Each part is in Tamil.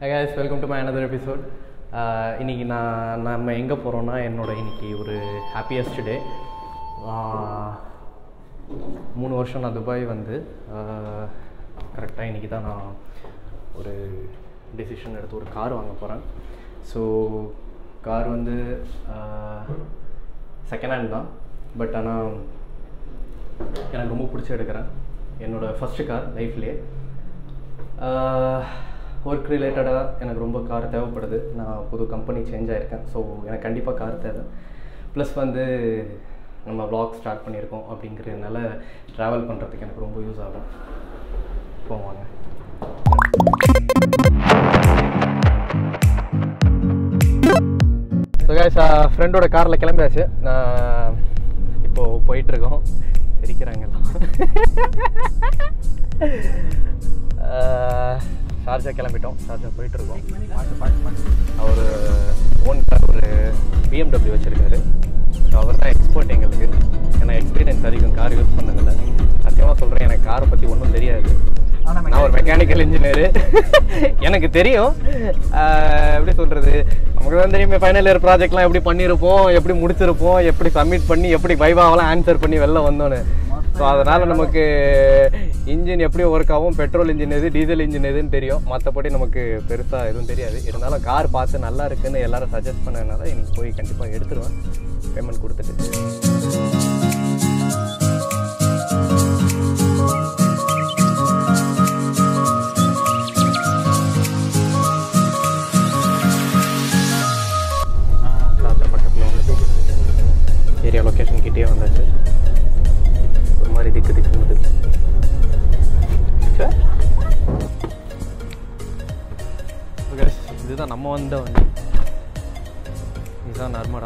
guys welcome to my another episode இன்றைக்கி நான் நம்ம எங்கே போகிறோன்னா என்னோட இன்னைக்கு ஒரு ஹாப்பியஸ்ட் டே மூணு வருஷம் நான் துபாய் வந்து கரெக்டாக இன்றைக்கி தான் நான் ஒரு டெசிஷன் எடுத்து ஒரு கார் வாங்க போகிறேன் ஸோ கார் வந்து செகண்ட் ஹேண்ட் தான் பட் ஆனால் எனக்கு ரொம்ப பிடிச்சி எடுக்கிறேன் என்னோடய ஃபஸ்ட்டு கார் லைஃப்லேயே ஒர்க் ரிலேட்டடாக எனக்கு ரொம்ப கார் தேவைப்படுது நான் புது கம்பெனி சேஞ்ச் ஆகிருக்கேன் ஸோ எனக்கு கண்டிப்பாக கார் தேவை ப்ளஸ் வந்து நம்ம vlog ஸ்டார்ட் பண்ணியிருக்கோம் அப்படிங்கிறதுனால ட்ராவல் பண்ணுறதுக்கு எனக்கு ரொம்ப யூஸ் ஆகும் போவாங்க ஸோ கைஸ் ஃப்ரெண்டோட காரில் கிளம்பியாச்சு நான் இப்போது போயிட்டுருக்கோம் சிரிக்கிறாங்க எல்லாம் ஷார்ஜா கிளம்பிட்டோம் ஷார்ஜா போயிட்டுருக்கோம் அவர் ஓன் ஒரு பிஎம்டபிள்யூ வச்சுருக்காரு ஸோ அவர் தான் எக்ஸ்போர்ட் எங்களுக்கு ஏன்னா எக்ஸ்பீரியன்ஸ் அதிகம் கார் யூஸ் பண்ணதில்ல சத்தியமாக சொல்கிறேன் எனக்கு காரை பற்றி ஒன்றும் தெரியாது நான் ஒரு மெக்கானிக்கல் இன்ஜினியரு எனக்கு தெரியும் ஆஹ் எப்படி சொல்கிறது நமக்கு தான் தெரியுமே ஃபைனல் இயர் ப்ராஜெக்ட்லாம் எப்படி பண்ணியிருப்போம் எப்படி முடிச்சிருப்போம் எப்படி சப்மிட் பண்ணி எப்படி வைவாவெல்லாம் ஆன்சர் பண்ணி வெளில வந்தோன்னு ஸோ அதனால் நமக்கு இன்ஜின் எப்படி ஒர்க் ஆகும் பெட்ரோல் இன்ஜின் எது டீசல் இன்ஜின் எதுன்னு தெரியும் மற்றபடி நமக்கு பெருசாக எதுவும் தெரியாது இருந்தாலும் கார் பார்த்து நல்லா இருக்குன்னு எல்லாரும் சஜஸ்ட் பண்ணதுனால இன்னைக்கு போய் கண்டிப்பாக எடுத்துருவேன் பேமெண்ட் கொடுத்துட்டு ஷார்ஜா பக்கத்தில் வந்து ஏரியா லொக்கேஷன் கிட்டே வந்தாச்சு ஒரு மாதிரி திக்கு திக்குன்னு சார் இதுதான் நம்ம வந்த வண்டி இதுதான் நர்மடா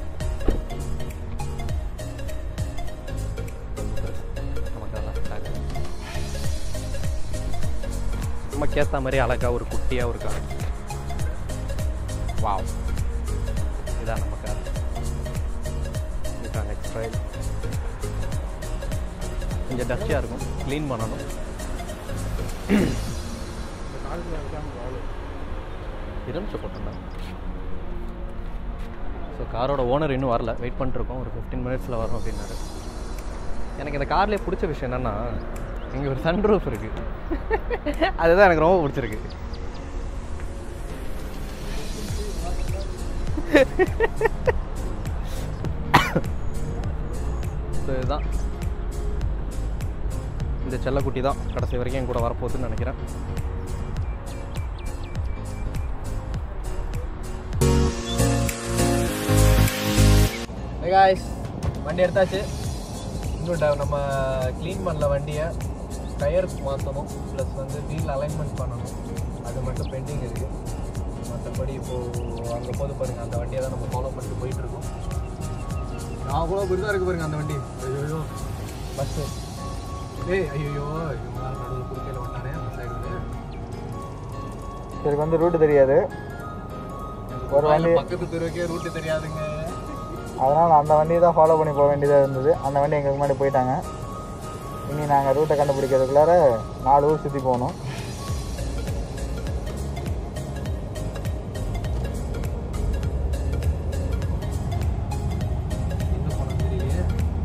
நமக்கு ஏற்ற மாதிரி அழகா ஒரு குட்டியாக ஒரு கார் வாவ் இதான் நம்ம கார் இதுதான் நெக்ஸ்ட் ட்ரைல் கொஞ்சம் டஸ்டியாக இருக்கும் க்ளீன் பண்ணணும் இருந்துச்சு போட்டுருந்தாங்க ஸோ காரோட ஓனர் இன்னும் வரல வெயிட் பண்ணிட்டுருக்கோம் ஒரு ஃபிஃப்டீன் மினிட்ஸில் வரும் அப்படின்னாரு எனக்கு இந்த கார்லேயே பிடிச்ச விஷயம் என்னென்னா இங்கே ஒரு சன் ரூஃப் இருக்குது அதுதான் எனக்கு ரொம்ப பிடிச்சிருக்கு ஸோ இதுதான் இந்த செல்லக்குட்டி தான் கடைசி வரைக்கும் என் கூட வரப்போகுதுன்னு நினைக்கிறேன் காய்ஸ் வண்டி எடுத்தாச்சு இன்னும் ட- நம்ம க்ளீன் பண்ணல வண்டியை டயர் மாற்றணும் ப்ளஸ் வந்து வீல் அலைன்மெண்ட் பண்ணணும் அது மட்டும் பெண்டிங் இருக்குது மற்றபடி இப்போது அங்கே போது பாருங்கள் அந்த வண்டியை தான் நம்ம ஃபாலோ பண்ணிட்டு போயிட்டு இருக்கோம் நான் அவ்வளோ பெருசாக இருக்கு பாருங்க அந்த வண்டி ஐயோ பஸ்ஸு ஏய் ஐயோ இவங்களால நடுவில் குறுக்கையில் வந்தானே அந்த சைடு எனக்கு வந்து ரூட்டு தெரியாது ஒரு வண்டி பக்கத்து தெருவுக்கே ரூட்டு தெரியாதுங்க அதனால் அந்த வண்டியை தான் ஃபாலோ பண்ணி போக வேண்டியதாக இருந்தது அந்த வண்டி எங்களுக்கு முன்னாடி போயிட்டாங்க இனி நாங்கள் ரூட்டை கண்டுபிடிக்கிறதுக்குள்ளார நாலு ஊர் சுற்றி போகணும் எங்கே போனோம் தெரியலையே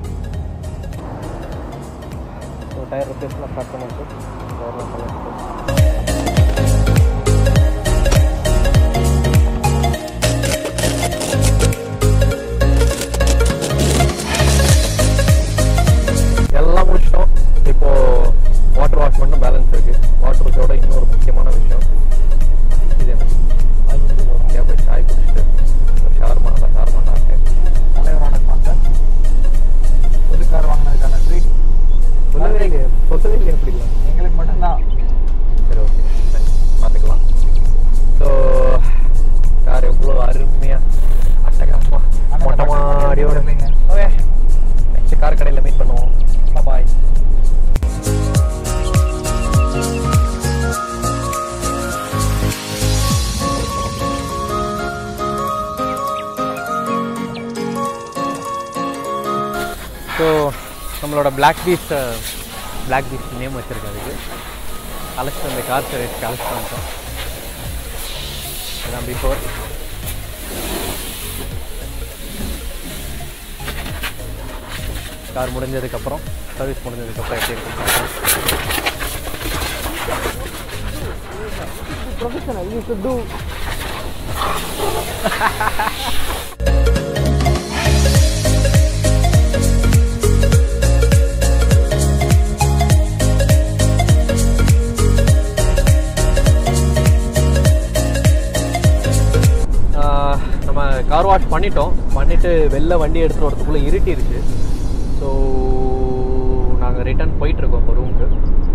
ஸோ டயர் ரிப்பேர்ஸ்லாம் ஸ்டார்ட் பண்ணிட்டு எல்லாம் முடிச்சிட்டோம் இப்போ வாட்டர் வாஷ் மட்டும் பேலன்ஸ் இருக்கு வாட்டர் வாஷோட இன்னொரு முக்கியமான விஷயம் இது என்ன இங்கே போய் சாய் குடிச்சிட்டு ஷவர்மா ஷவர்மா சாப்பிட்டேன் தலைவரான ஸ்பான்சர் புது கார் வாங்கினதுக்கான ட்ரீட் சொல்லவே இல்லையே சொல்லவே இல்லையே அப்படி இல்லை எங்களுக்கு மட்டும்தான் சரி ஓகே பார்த்துக்கலாம் ஸோ கார் எவ்வளோ அருமையாக அட்டகாசமா மொட்டை மாடியோட இல்லைங்க ஓகே நெக்ஸ்ட் கார் கடையில் மீட் பண்ணுவோம் பாய் ஸோ நம்மளோட Black Beast Black Beast name வச்சுருக்கேன் அதுக்கு அழைச்சிட்டு வந்து கார் சர்வீஸ்க்கு அழைச்சிட்டு வந்துட்டோம் நான் பிஃபோர் கார் முடிஞ்சதுக்கப்புறம் சர்வீஸ் முடிஞ்சதுக்கப்புறம் எப்படி இருக்குன்னு பார்க்கலாம் professional you should do ah நம்ம கார் வாஷ் பண்ணிட்டோம் பண்ணிவிட்டு வெளில வண்டி எடுத்துகிட்டு வரதுக்குள்ளே இருட்டிருச்சு ஸோ நாங்கள் ரிட்டர்ன் போயிட்டுருக்கோம் இப்போ ரூமுக்கு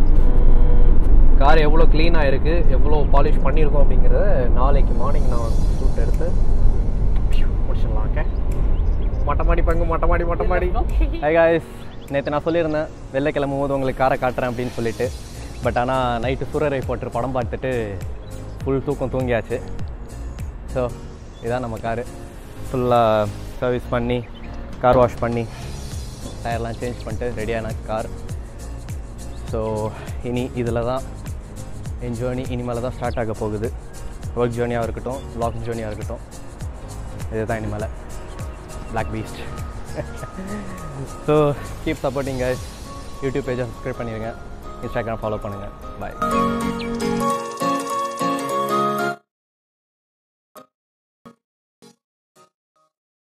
கார் எவ்வளோ க்ளீனாக இருக்குது எவ்வளோ பாலிஷ் பண்ணியிருக்கோம் அப்படிங்கிறத நாளைக்கு மார்னிங் நான் ஷூட் எடுத்து முடிச்சிடலாம் ஓகே மொட்டை மாடி பங்கு மொட்டை மாடி மொட்டை மாடி ஹை காய்ஸ் நேற்று நான் சொல்லியிருந்தேன் வெளில கிளம்பும் போது உங்களுக்கு காரை காட்டுறேன் அப்படின்னு சொல்லிட்டு பட் ஆனால் நைட்டு சூரரை போட்டு படம் பார்த்துட்டு ஃபுல் தூக்கம் தூங்கியாச்சு ஸோ இதான் நம்ம காரு ஃபுல்லாக சர்வீஸ் பண்ணி கார் வாஷ் பண்ணி டயர்லாம் சேஞ்ச் பண்ணிட்டு ரெடியான கார் ஸோ இனி இதில் தான் என் ஜேர்னி இனிமேல் தான் ஸ்டார்ட் ஆக போகுது ஒர்க் ஜேர்னியாக இருக்கட்டும் வ்ளாக் ஜேர்னியாக இருக்கட்டும் இதுதான் இனிமேல் Black Beast so keep supporting guys YouTube பேஜை சப்ஸ்கிரைப் பண்ணிடுங்க இன்ஸ்டாகிராம் ஃபாலோ பண்ணுங்கள் பாய்